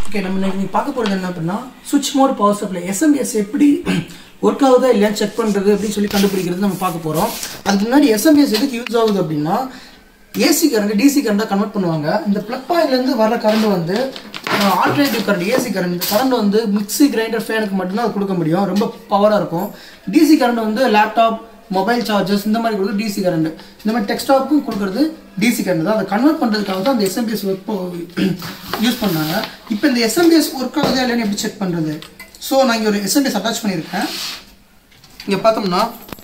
okay நம்ம இன்னைக்கு நீங்க பார்க்க போகிறது என்ன அப்படின்னா சுவிட்ச் மோட் பவர் சப்ளை எஸ்எம்பிஎஸ் எப்படி ஒர்க் ஆகுதா இல்லையான்னு செக் பண்ணுறது அப்படின்னு சொல்லி கண்டுபிடிக்கிறது நம்ம பார்க்க போகிறோம் அதுக்கு முன்னாடி எஸ்எம்பிஎஸ் எதுக்கு யூஸ் ஆகுது அப்படின்னா ஏசி கரண்ட் டிசி கரண்டாக கன்வெர்ட் பண்ணுவாங்க இந்த ப்ளக் பாயிண்ட்லேருந்து வர கரண்ட் வந்து ஆல்டர்னேட்டிவ் கரண்ட் ஏசி கரண்ட் இந்த கரண்ட் வந்து மிக்ஸி கிரைண்டர் ஃபேனுக்கு மட்டும்தான் அது கொடுக்க முடியும் ரொம்ப பவராக இருக்கும் டிசி கரண்ட் வந்து லேப்டாப் மொபைல் சார்ஜர்ஸ் இந்த மாதிரி கொடுக்குறது டிசி கரண்ட் இந்த மாதிரி டெக்ஸ்டாப்புக்கும் கொடுக்குறது டிசி கரண்ட் தான் அதை கன்வெர்ட் பண்ணுறதுக்காக தான் அந்த எஸ்எம்பிஎஸ் ஒர்க் யூஸ் பண்ணாங்க இப்போ இந்த எஸ்எம்பிஎஸ் ஒர்க் ஆகுதா இல்லைன்னு எப்படி செக் பண்ணுறது ஸோ நான் இங்கே ஒரு எஸ்எம்பிஎஸ் அட்டாச் பண்ணியிருக்கேன் இங்கே பார்த்தோம்னா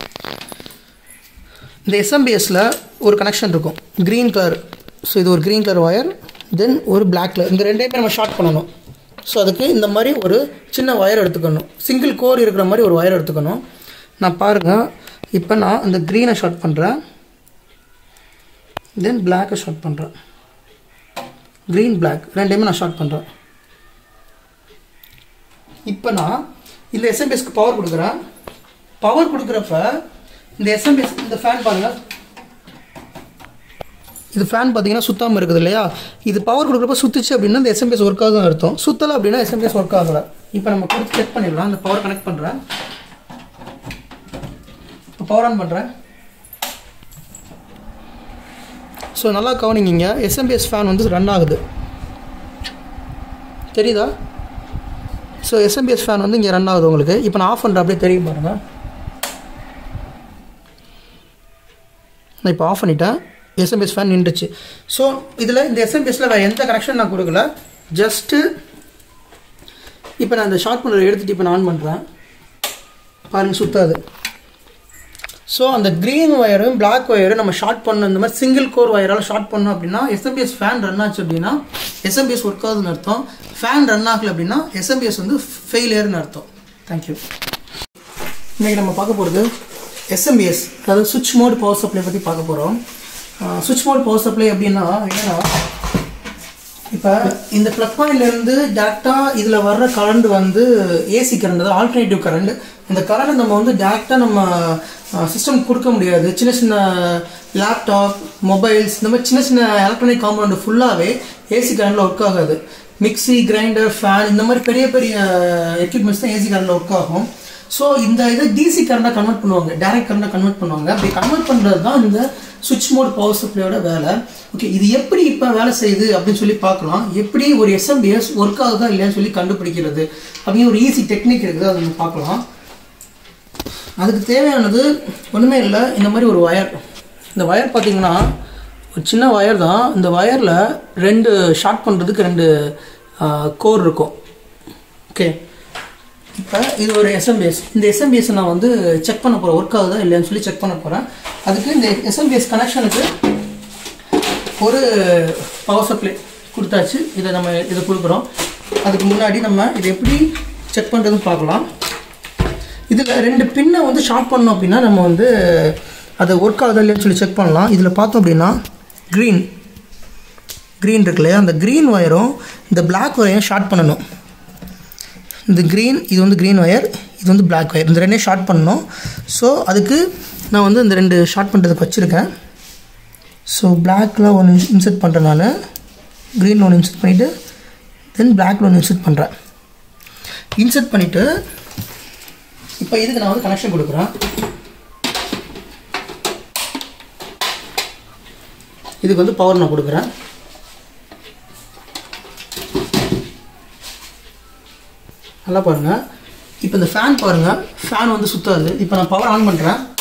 இந்த எஸ்எம்பிஎஸ்ல ஒரு கனெக்ஷன் இருக்கும் க்ரீன் கலர் ஸோ இது ஒரு க்ரீன் கலர் ஒயர் தென் ஒரு பிளாக் கலர் இந்த ரெண்டையுமே நம்ம ஷார்ட் பண்ணணும் ஸோ அதுக்கு இந்த மாதிரி ஒரு சின்ன ஒயர் எடுத்துக்கணும் சிங்கிள் கோர் இருக்கிற மாதிரி ஒரு ஒயர் எடுத்துக்கணும் நான் பாருங்கள் இப்போ நான் இந்த க்ரீனை ஷார்ட் பண்ணுறேன் தென் பிளாக்கை ஷார்ட் பண்ணுறேன் க்ரீன் பிளாக் ரெண்டையுமே நான் ஷார்ட் பண்ணுறேன் இப்போ நான் இந்த எஸ்எம்பிஎஸ்க்கு பவர் கொடுக்குறேன் பவர் கொடுக்குறப்ப இந்த எஸ்எம்பிஎஸ் இந்த ஃபேன் பாருங்க இது ஃபேன் பார்த்தீங்கன்னா சுத்தாமல் இருக்குது இல்லையா இது பவர் கொடுக்குறப்ப சுத்துச்சு அப்படின்னா இந்த எஸ்எம்பிஎஸ் ஒர்க் ஆகுதுன்னு அர்த்தம் சுத்தலை அப்படின்னா எஸ்எம்பிஎஸ் ஒர்க் ஆகலை இப்போ நம்ம கொடுத்து செக் பண்ணிடலாம் இந்த பவர் கனெக்ட் பண்ணுறேன் இப்போ பவர் ஆன் பண்ணுறேன் ஸோ நல்லா கவனிங்க எஸ்எம்பிஎஸ் ஃபேன் வந்து ரன் ஆகுது தெரியுதா ஸோ எஸ்எம்பிஎஸ் ஃபேன் வந்து இங்கே ரன் ஆகுது உங்களுக்கு இப்போ நான் ஆஃப் பண்ணுறேன் அப்படியே தெரியும் பாருங்கள் நான் இப்போ ஆஃப் பண்ணிட்டேன் எஸ்எம்பிஎஸ் ஃபேன் நின்றுச்சு ஸோ இதில் இந்த எஸ்எம்பிஎஸ்ல வேறு எந்த கனெக்ஷன் நான் கொடுக்கல ஜஸ்ட்டு இப்போ நான் இந்த ஷார்ட் பண்ணர் எடுத்துகிட்டு இப்போ நான் ஆன் பண்ணுறேன் பாருங்கள் சுத்தாது ஸோ அந்த க்ரீன் ஒயரும் பிளாக் ஒயரும் நம்ம ஷார்ட் பண்ணணும் இந்த மாதிரி சிங்கிள் கோர் ஒயரால் ஷார்ட் பண்ணோம் அப்படின்னா எஸ்எம்பிஎஸ் ஃபேன் ரன் ஆச்சு அப்படின்னா எஸ்எம்பிஎஸ் ஒர்க் ஆகுதுன்னு அர்த்தம் ஃபேன் ரன் ஆகல அப்படின்னா எஸ்எம்பிஎஸ் வந்து ஃபெயிலியர்னு அர்த்தம் தேங்க்யூ இன்றைக்கி நம்ம பார்க்க போகிறது எஸ்எம்பிஎஸ் அதாவது சுவிட்ச் மோட் பவர் சப்ளை பற்றி பார்க்க போகிறோம் சுவிட்ச் மோட் பவர் சப்ளை அப்படின்னா என்னன்னா இப்போ இந்த ப்ளக் பாயிண்ட்லேருந்து டேரெக்டாக இதில் வர்ற கரண்ட் வந்து ஏசி கரண்ட் அதாவது ஆல்டர்னேட்டிவ் கரண்ட் இந்த கரண்ட் நம்ம வந்து டேரெக்டாக நம்ம சிஸ்டம் கொடுக்க முடியாது சின்ன சின்ன லேப்டாப் மொபைல்ஸ் இந்த மாதிரி சின்ன சின்ன எலக்ட்ரானிக் காம்பவுண்ட் ஃபுல்லாகவே ஏசி கரண்டில் ஒர்க் ஆகாது மிக்ஸி கிரைண்டர் ஃபேன் இந்த மாதிரி பெரிய பெரிய எக்யூப்மெண்ட்ஸ் தான் ஏசி கரண்டில் ஒர்க் ஆகும் ஸோ இந்த இதை டிசி கரண்டாக கன்வெர்ட் பண்ணுவாங்க டேரக்ட் கரண்டாக கன்வெர்ட் பண்ணுவாங்க அப்படி கன்வெர்ட் பண்ணுறது தான் இந்த சுவிட்ச் மோட் பவர் சப்ளையோட வேலை ஓகே இது எப்படி இப்போ வேலை செய்யுது அப்படின்னு சொல்லி பார்க்கலாம் எப்படி ஒரு எஸ்எம்பிஎஸ் ஒர்க் ஆகுதா இல்லையான்னு சொல்லி கண்டுபிடிக்கிறது அப்படின்னு ஒரு ஈஸி டெக்னிக் இருக்குது அதை நம்ம பார்க்கலாம் அதுக்கு தேவையானது ஒன்றுமே இல்லை இந்த மாதிரி ஒரு ஒயர் இந்த ஒயர் பார்த்தீங்கன்னா ஒரு சின்ன ஒயர் தான் இந்த ஒயரில் ரெண்டு ஷார்ட் பண்ணுறதுக்கு ரெண்டு கோர் இருக்கும் ஓகே இப்போ இது ஒரு எஸ்எம்பிஎஸ் இந்த எஸ்எம்பிஎஸ் நான் வந்து செக் பண்ண போகிறேன் ஒர்க் ஆகுதா இல்லையான்னு சொல்லி செக் பண்ண போகிறேன் அதுக்கு இந்த எஸ்எம்பிஎஸ் கனெக்ஷனுக்கு ஒரு பவர் சப்ளை கொடுத்தாச்சு இதை நம்ம இதை கொடுக்குறோம் அதுக்கு முன்னாடி நம்ம இதை எப்படி செக் பண்ணுறதுன்னு பார்க்கலாம் இதில் ரெண்டு பின்னை வந்து ஷார்ட் பண்ணோம் அப்படின்னா நம்ம வந்து அதை ஒர்க் ஆகுதா இல்லையான்னு சொல்லி செக் பண்ணலாம் இதில் பார்த்தோம் அப்படின்னா க்ரீன் க்ரீன் இருக்கு இல்லையா அந்த க்ரீன் ஒயரும் இந்த பிளாக் ஒயரையும் ஷார்ட் பண்ணணும் இந்த க்ரீன் இது வந்து க்ரீன் ஒயர் இது வந்து பிளாக் ஒயர் இந்த ரெண்டையும் ஷார்ட் பண்ணணும் ஸோ அதுக்கு நான் வந்து இந்த ரெண்டு ஷார்ட் பண்ணுறதுக்கு வச்சுருக்கேன் ஸோ பிளாக்கில் ஒன்று இன்சர்ட் பண்ணுறேன் நான் க்ரீனில் ஒன்று இன்சர்ட் பண்ணிவிட்டு தென் பிளாக்கில் ஒன்று இன்சர்ட் பண்ணுறேன் இன்சர்ட் பண்ணிவிட்டு இப்போ இதுக்கு நான் வந்து கனெக்ஷன் கொடுக்குறேன் இதுக்கு வந்து பவர் நான் கொடுக்குறேன் நல்லா பாருங்கள் இப்போ இந்த ஃபேன் பாருங்கள் ஃபேன் வந்து சுத்தாது இப்போ நான் பவர் ஆன் பண்ணுறேன்